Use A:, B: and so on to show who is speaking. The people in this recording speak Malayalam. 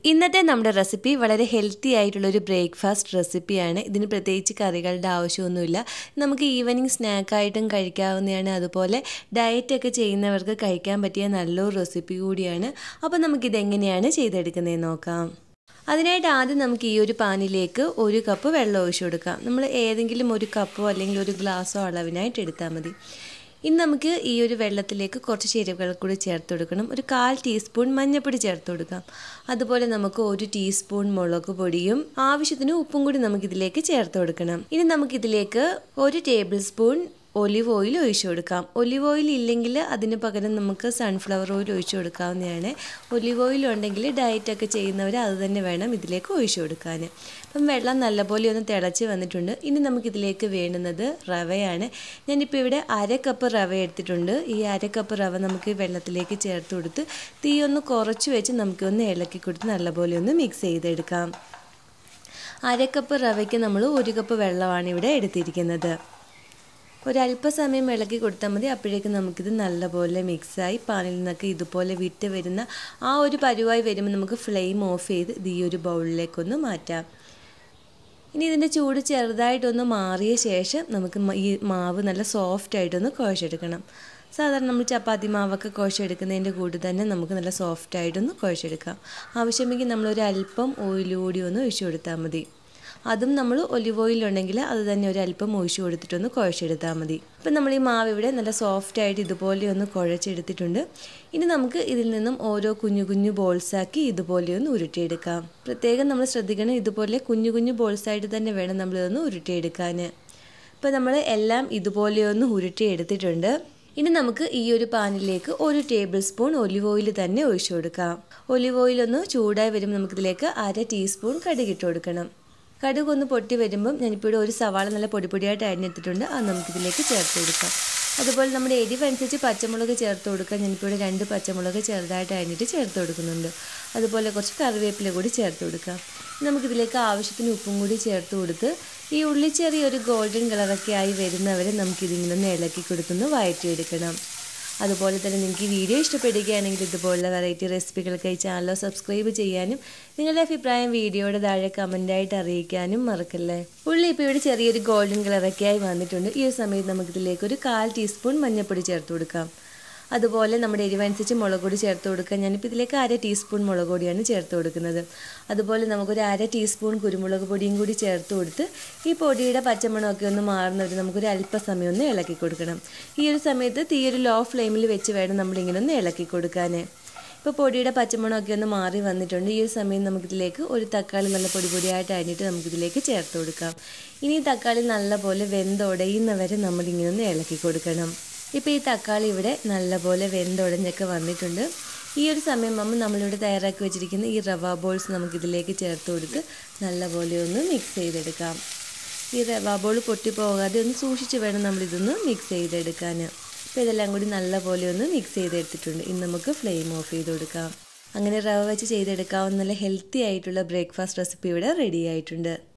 A: ഇന്നത്തെ നമ്മുടെ റെസിപ്പി വളരെ ഹെൽത്തി ആയിട്ടുള്ളൊരു ബ്രേക്ക്ഫാസ്റ്റ് റെസിപ്പിയാണ് ഇതിന് പ്രത്യേകിച്ച് കറികളുടെ ആവശ്യമൊന്നുമില്ല നമുക്ക് ഈവനിങ് സ്നാക്കായിട്ടും കഴിക്കാവുന്നതാണ് അതുപോലെ ഡയറ്റൊക്കെ ചെയ്യുന്നവർക്ക് കഴിക്കാൻ പറ്റിയ നല്ലൊരു റെസിപ്പി കൂടിയാണ് അപ്പോൾ നമുക്കിതെങ്ങനെയാണ് ചെയ്തെടുക്കുന്നതെന്ന് നോക്കാം അതിനായിട്ട് ആദ്യം നമുക്ക് ഈ ഒരു പാനിലേക്ക് ഒരു കപ്പ് വെള്ളം ഒഴിച്ചു കൊടുക്കാം നമ്മൾ ഏതെങ്കിലും ഒരു കപ്പോ അല്ലെങ്കിൽ ഒരു ഗ്ലാസ്സോ അളവിനായിട്ട് എടുത്താൽ മതി ഇനി നമുക്ക് ഈ ഒരു വെള്ളത്തിലേക്ക് കുറച്ച് ചേരുവകൾ കൂടി ചേർത്ത് കൊടുക്കണം ഒരു കാൽ ടീസ്പൂൺ മഞ്ഞൾപ്പൊടി ചേർത്ത് കൊടുക്കാം അതുപോലെ നമുക്ക് ഒരു ടീസ്പൂൺ മുളക് പൊടിയും ആവശ്യത്തിന് ഉപ്പും കൂടി നമുക്കിതിലേക്ക് ചേർത്ത് കൊടുക്കണം ഇനി നമുക്കിതിലേക്ക് ഒരു ടേബിൾ സ്പൂൺ ഒലിവ് ഓയിൽ ഒഴിച്ചു കൊടുക്കാം ഒലിവ് ഓയിൽ ഇല്ലെങ്കിൽ അതിന് പകരം നമുക്ക് സൺഫ്ലവർ ഓയിൽ ഒഴിച്ചു കൊടുക്കാവുന്നതാണ് ഒലിവ് ഓയിൽ ഉണ്ടെങ്കിൽ ഡയറ്റൊക്കെ ചെയ്യുന്നവർ അത് തന്നെ വേണം ഇതിലേക്ക് ഒഴിച്ചു കൊടുക്കാൻ അപ്പം വെള്ളം നല്ലപോലെ ഒന്ന് തിളച്ച് വന്നിട്ടുണ്ട് ഇനി നമുക്കിതിലേക്ക് വേണ്ടുന്നത് റവയാണ് ഞാനിപ്പോൾ ഇവിടെ അര കപ്പ് റവ എടുത്തിട്ടുണ്ട് ഈ അര കപ്പ് റവ നമുക്ക് വെള്ളത്തിലേക്ക് ചേർത്ത് കൊടുത്ത് തീ ഒന്ന് കുറച്ച് വെച്ച് നമുക്കൊന്ന് ഇളക്കി കൊടുത്ത് നല്ലപോലെ ഒന്ന് മിക്സ് ചെയ്തെടുക്കാം അര കപ്പ് റവയ്ക്ക് നമ്മൾ ഒരു കപ്പ് വെള്ളമാണ് ഇവിടെ എടുത്തിരിക്കുന്നത് ഒരല്പസമയം ഇളക്കി കൊടുത്താൽ മതി അപ്പോഴേക്കും നമുക്കിത് നല്ലപോലെ മിക്സായി പാനിൽ നിന്നൊക്കെ ഇതുപോലെ വിട്ട് വരുന്ന ആ ഒരു പരുവായി വരുമ്പോൾ നമുക്ക് ഫ്ലെയിം ഓഫ് ചെയ്ത് ഇത് ഈ ഒരു ബൗളിലേക്കൊന്ന് മാറ്റാം ഇനി ഇതിൻ്റെ ചൂട് ചെറുതായിട്ടൊന്ന് മാറിയ ശേഷം നമുക്ക് ഈ മാവ് നല്ല സോഫ്റ്റ് ആയിട്ടൊന്ന് കുഴച്ചെടുക്കണം സാധാരണ നമ്മൾ ചപ്പാത്തി മാവൊക്കെ കുഴച്ചെടുക്കുന്നതിൻ്റെ കൂടെ തന്നെ നമുക്ക് നല്ല സോഫ്റ്റ് ആയിട്ടൊന്ന് കുഴച്ചെടുക്കാം ആവശ്യമെങ്കിൽ നമ്മളൊരു അല്പം ഓയിൽ കൂടി ഒന്ന് ഒഴിച്ചു കൊടുത്താൽ മതി അതും നമ്മൾ ഒലിവ് ഓയിൽ ഉണ്ടെങ്കിൽ അത് തന്നെ ഒരു അല്പം ഒഴിച്ചു കൊടുത്തിട്ടൊന്ന് കുഴച്ചെടുത്താൽ മതി അപ്പം നമ്മൾ ഈ മാവ് ഇവിടെ നല്ല സോഫ്റ്റ് ആയിട്ട് ഇതുപോലെ ഒന്ന് കുഴച്ചെടുത്തിട്ടുണ്ട് ഇനി നമുക്ക് ഇതിൽ നിന്നും ഓരോ കുഞ്ഞു കുഞ്ഞു ബോൾസാക്കി ഇതുപോലെ ഒന്ന് ഉരുട്ടിയെടുക്കാം പ്രത്യേകം നമ്മൾ ശ്രദ്ധിക്കണം ഇതുപോലെ കുഞ്ഞു കുഞ്ഞു ബോൾസായിട്ട് തന്നെ വേണം നമ്മളിതൊന്ന് ഉരുട്ടിയെടുക്കാൻ ഇപ്പോൾ നമ്മൾ എല്ലാം ഇതുപോലെ ഒന്ന് ഉരുട്ടിയെടുത്തിട്ടുണ്ട് ഇനി നമുക്ക് ഈ ഒരു പാനിലേക്ക് ഒരു ടേബിൾ സ്പൂൺ ഒലിവ് ഓയിൽ തന്നെ ഒഴിച്ചു കൊടുക്കാം ഒലിവ് ഓയിൽ ഒന്ന് ചൂടായി വരുമ്പോൾ നമുക്കിതിലേക്ക് അര ടീസ്പൂൺ കടുകിട്ട് കൊടുക്കണം കടുക് ഒന്ന് പൊട്ടി വരുമ്പം ഞാനിപ്പോൾ ഇവിടെ ഒരു സവാള നല്ല പൊടി പൊടിയായിട്ട് അരിഞ്ഞെടുത്തിട്ടുണ്ട് അത് നമുക്കിതിലേക്ക് ചേർത്ത് കൊടുക്കാം അതുപോലെ നമ്മുടെ എരിവ് അനുസരിച്ച് പച്ചമുളക് ചേർത്ത് കൊടുക്കാം ഞാനിപ്പോൾ ഇവിടെ രണ്ട് പച്ചമുളക് ചെറുതായിട്ട് അരിഞ്ഞിട്ട് ചേർത്ത് കൊടുക്കുന്നുണ്ട് അതുപോലെ കുറച്ച് കറിവേപ്പില കൂടി ചേർത്ത് കൊടുക്കാം നമുക്കിതിലേക്ക് ആവശ്യത്തിന് ഉപ്പും കൂടി ചേർത്ത് കൊടുത്ത് ഈ ഉള്ളി ചെറിയൊരു ഗോൾഡൻ കളറൊക്കെ ആയി വരുന്നവരെ നമുക്കിതിങ്ങനെ ഒന്ന് ഇളക്കി കൊടുത്തൊന്ന് വഴറ്റിയെടുക്കണം അതുപോലെ തന്നെ നിങ്ങൾക്ക് ഈ വീഡിയോ ഇഷ്ടപ്പെടുകയാണെങ്കിൽ ഇതുപോലുള്ള വെറൈറ്റി റെസിപ്പികൾക്കായി ചാനൽ സബ്സ്ക്രൈബ് ചെയ്യാനും നിങ്ങളുടെ അഭിപ്രായം വീഡിയോയുടെ താഴെ കമൻ്റായിട്ട് അറിയിക്കാനും മറക്കല്ലേ ഉള്ളി ഇപ്പോൾ ഇവിടെ ചെറിയൊരു ഗോൾഡൻ കളറൊക്കെ ആയി വന്നിട്ടുണ്ട് ഈ ഒരു സമയത്ത് നമുക്കിതിലേക്ക് ഒരു കാൽ ടീസ്പൂൺ മഞ്ഞൾപ്പൊടി ചേർത്ത് കൊടുക്കാം അതുപോലെ നമ്മുടെ എരിവനുസരിച്ച് മുളക് പൊടി ചേർത്ത് കൊടുക്കുക ഞാനിപ്പോൾ ഇതിലേക്ക് അര ടീസ്പൂൺ മുളക് പൊടിയാണ് ചേർത്ത് കൊടുക്കുന്നത് അതുപോലെ നമുക്കൊരു അര ടീസ്പൂൺ കുരുമുളക് പൊടിയും കൂടി ചേർത്ത് കൊടുത്ത് ഈ പൊടിയുടെ പച്ചമണമൊക്കെ ഒന്ന് മാറുന്നവർ നമുക്കൊരു അല്പസമയം ഒന്ന് ഇളക്കി കൊടുക്കണം ഈ ഒരു സമയത്ത് തീ ഒരു ലോ ഫ്ലെയിമിൽ വെച്ച് വേണം നമ്മളിങ്ങനെ ഒന്ന് ഇളക്കി കൊടുക്കാൻ ഇപ്പോൾ പൊടിയുടെ പച്ചമണമൊക്കെ ഒന്ന് മാറി വന്നിട്ടുണ്ട് ഈ ഒരു സമയം നമുക്കിതിലേക്ക് ഒരു തക്കാളി നല്ല പൊടി പൊടിയായിട്ട് അരിഞ്ഞിട്ട് നമുക്കിതിലേക്ക് ചേർത്ത് കൊടുക്കാം ഇനി തക്കാളി നല്ലപോലെ വെന്തുടയുന്നവരെ നമ്മളിങ്ങനെ ഒന്ന് ഇളക്കി കൊടുക്കണം ഇപ്പോൾ ഈ തക്കാളി ഇവിടെ നല്ലപോലെ വെന്തുടഞ്ഞൊക്കെ വന്നിട്ടുണ്ട് ഈ ഒരു സമയം ആകുമ്പോൾ നമ്മളിവിടെ തയ്യാറാക്കി വെച്ചിരിക്കുന്ന ഈ റവ ബോൾസ് നമുക്കിതിലേക്ക് ചേർത്ത് കൊടുത്ത് നല്ലപോലെ ഒന്ന് മിക്സ് ചെയ്തെടുക്കാം ഈ റവ ബോൾ പൊട്ടിപ്പോകാതെ ഒന്ന് സൂക്ഷിച്ച് വേണം നമ്മളിതൊന്ന് മിക്സ് ചെയ്തെടുക്കാൻ അപ്പോൾ ഇതെല്ലാം കൂടി നല്ലപോലെ ഒന്ന് മിക്സ് ചെയ്തെടുത്തിട്ടുണ്ട് ഇനി നമുക്ക് ഫ്ലെയിം ഓഫ് ചെയ്ത് കൊടുക്കാം അങ്ങനെ റവ വെച്ച് ചെയ്തെടുക്കാവുന്ന നല്ല ഹെൽത്തി ആയിട്ടുള്ള ബ്രേക്ക്ഫാസ്റ്റ് റെസിപ്പി ഇവിടെ റെഡി ആയിട്ടുണ്ട്